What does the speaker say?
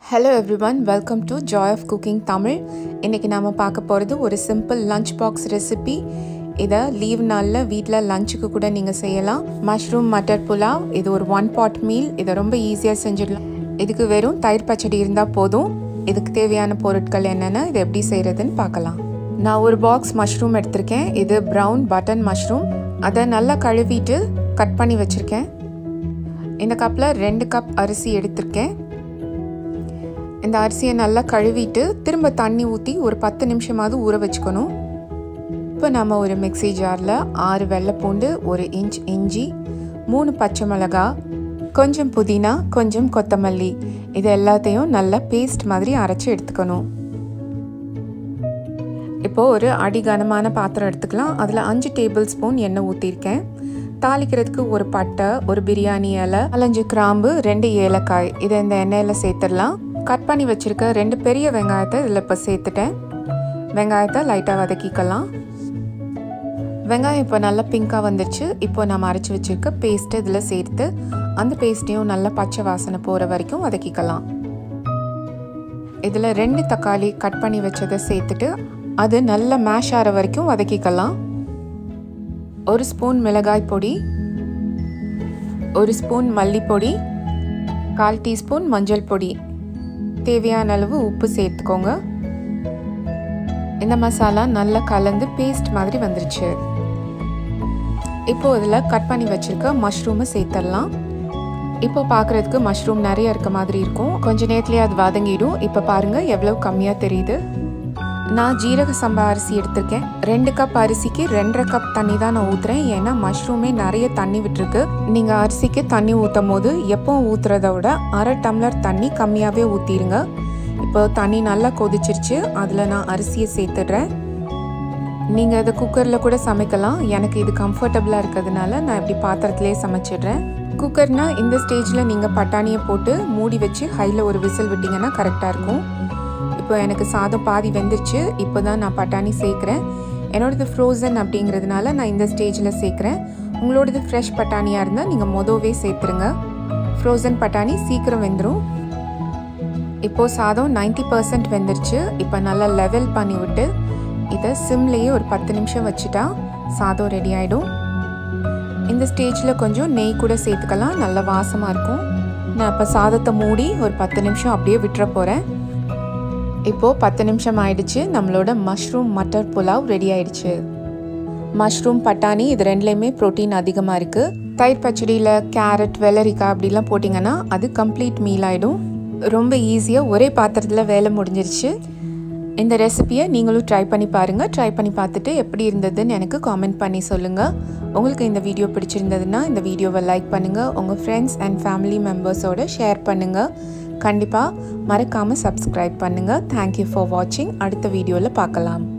hello everyone welcome to Joy of Cooking Tamil இன்றைக்கி நாம் பார்க்க போகிறது ஒரு சிம்பிள் லஞ்ச் பாக்ஸ் ரெசிபி இதை லீவ் நாளில் வீட்டில் லஞ்சுக்கு கூட நீங்கள் செய்யலாம் மஷ்ரூம் மட்டர் புலாவ் இது ஒரு ஒன் பாட் மீல் இதை ரொம்ப ஈஸியாக செஞ்சிடலாம் இதுக்கு வெறும் தயிர் பச்சடி இருந்தால் போதும் இதுக்கு தேவையான பொருட்கள் என்னென்ன இதை எப்படி செய்கிறதுன்னு பார்க்கலாம் நான் ஒரு பாக்ஸ் மஷ்ரூம் எடுத்திருக்கேன் இது ப்ரௌன் பட்டன் மஷ்ரூம் அதை நல்லா கழுவிட்டு கட் பண்ணி வச்சுருக்கேன் இந்த கப்பில் ரெண்டு கப் அரிசி எடுத்திருக்கேன் இந்த அரிசியை நல்லா கழுவிட்டு திரும்ப தண்ணி ஊற்றி ஒரு பத்து நிமிஷமாவது ஊற வச்சுக்கணும் இப்போ நம்ம ஒரு மிக்சி ஜாரில் ஆறு வெள்ளைப்பூண்டு ஒரு இன்ச் இஞ்சி மூணு பச்சை மிளகா கொஞ்சம் புதினா கொஞ்சம் கொத்தமல்லி இது எல்லாத்தையும் நல்லா பேஸ்ட் மாதிரி அரைச்சி எடுத்துக்கணும் இப்போது ஒரு அடிகனமான பாத்திரம் எடுத்துக்கலாம் அதில் அஞ்சு டேபிள் ஸ்பூன் எண்ணெய் ஊற்றிருக்கேன் தாளிக்கிறதுக்கு ஒரு பட்டை ஒரு பிரியாணி இலை நாலஞ்சு கிராம்பு ரெண்டு ஏலக்காய் இதை இந்த எண்ணெயில் சேர்த்துடலாம் கட் பண்ணி வச்சுருக்க ரெண்டு பெரிய வெங்காயத்தை இதில் இப்போ சேர்த்துட்டேன் வெங்காயத்தை லைட்டாக வதக்கிக்கலாம் வெங்காயம் இப்போ நல்லா பிங்காக வந்துருச்சு இப்போ நம்ம அரைச்சி வச்சுருக்க பேஸ்ட்டு இதில் சேர்த்து அந்த பேஸ்ட்டையும் நல்லா பச்சை வாசனை போகிற வரைக்கும் வதக்கிக்கலாம் இதில் ரெண்டு தக்காளி கட் பண்ணி வச்சதை சேர்த்துட்டு அது நல்லா மேஷ் ஆகிற வரைக்கும் வதக்கிக்கலாம் ஒரு ஸ்பூன் மிளகாய் பொடி ஒரு ஸ்பூன் மல்லிப்பொடி கால் டீஸ்பூன் மஞ்சள் பொடி தேவையான அளவு உப்பு சேர்த்துக்கோங்க இந்த மசாலா நல்லா கலந்து பேஸ்ட் மாதிரி வந்துருச்சு இப்போ இதில் கட் பண்ணி வச்சுருக்க மஷ்ரூமை சேர்த்துடலாம் இப்போ பார்க்குறதுக்கு மஷ்ரூம் நிறைய இருக்க மாதிரி இருக்கும் கொஞ்ச நேரத்துலேயே அது வதங்கிடும் இப்போ பாருங்கள் எவ்வளோ கம்மியாக தெரியுது நான் ஜீரக சம்பா அரிசி எடுத்திருக்கேன் ரெண்டு கப் அரிசிக்கு ரெண்டரை கப் தண்ணி தான் நான் ஊற்றுறேன் ஏன்னா மஷ்ரூமே நிறைய தண்ணி விட்டுருக்கு நீங்கள் அரிசிக்கு தண்ணி ஊற்றும் போது எப்பவும் ஊற்றுறத விட அரை டம்ளர் தண்ணி கம்மியாகவே ஊற்றிடுங்க இப்போ தண்ணி நல்லா கொதிச்சிருச்சு அதில் நான் அரிசியை சேர்த்துடுறேன் நீங்கள் அதை குக்கரில் கூட சமைக்கலாம் எனக்கு இது கம்ஃபர்டபுளாக இருக்கிறதுனால நான் இப்படி பாத்திரத்துலேயே சமைச்சிடுறேன் குக்கர்னால் இந்த ஸ்டேஜில் நீங்கள் பட்டாணியை போட்டு மூடி வச்சு ஹையில் ஒரு விசில் விட்டிங்கன்னா கரெக்டாக இருக்கும் இப்போ எனக்கு சாதம் பாதி வெந்துருச்சு இப்போ தான் நான் பட்டாணி சேர்க்குறேன் என்னோடது ஃப்ரோசன் அப்படிங்கிறதுனால நான் இந்த ஸ்டேஜில் சேர்க்குறேன் உங்களோடது ஃப்ரெஷ் பட்டாணியாக இருந்தால் நீங்கள் மொதவே சேர்த்துருங்க ஃப்ரோசன் பட்டாணி சீக்கிரம் வெந்துடும் இப்போது சாதம் நைன்டி பர்சன்ட் வெந்துருச்சு இப்போ நல்லா லெவல் பண்ணி விட்டு இதை சிம்லேயே ஒரு பத்து நிமிஷம் வச்சுட்டா சாதம் ரெடி ஆகிடும் இந்த ஸ்டேஜில் கொஞ்சம் நெய் கூட சேர்த்துக்கலாம் நல்ல வாசமாக இருக்கும் நான் இப்போ சாதத்தை மூடி ஒரு பத்து நிமிஷம் அப்படியே விட்டுற போகிறேன் இப்போது பத்து நிமிஷம் ஆயிடுச்சு நம்மளோட மஷ்ரூம் மட்டர் புலாவ் ரெடி ஆயிடுச்சு மஷ்ரூம் பட்டாணி இது ரெண்டுலேயுமே ப்ரோட்டீன் அதிகமாக இருக்குது தயிர் பச்சடியில் கேரட் வெள்ளரிக்காய் அப்படிலாம் போட்டிங்கன்னா அது கம்ப்ளீட் மீல் ஆகிடும் ரொம்ப ஈஸியாக ஒரே பாத்திரத்தில் வேலை முடிஞ்சிருச்சு இந்த ரெசிப்பியை நீங்களும் ட்ரை பண்ணி பாருங்கள் ட்ரை பண்ணி பார்த்துட்டு எப்படி இருந்ததுன்னு எனக்கு காமெண்ட் பண்ணி சொல்லுங்கள் உங்களுக்கு இந்த வீடியோ பிடிச்சிருந்ததுன்னா இந்த வீடியோவை லைக் பண்ணுங்கள் உங்கள் ஃப்ரெண்ட்ஸ் அண்ட் ஃபேமிலி மெம்பர்ஸோடு ஷேர் பண்ணுங்கள் கண்டிப்பாக மறக்காமல் சப்ஸ்கிரைப் பண்ணுங்கள் தேங்க்யூ ஃபார் வாட்சிங் அடுத்த வீடியோவில் பார்க்கலாம்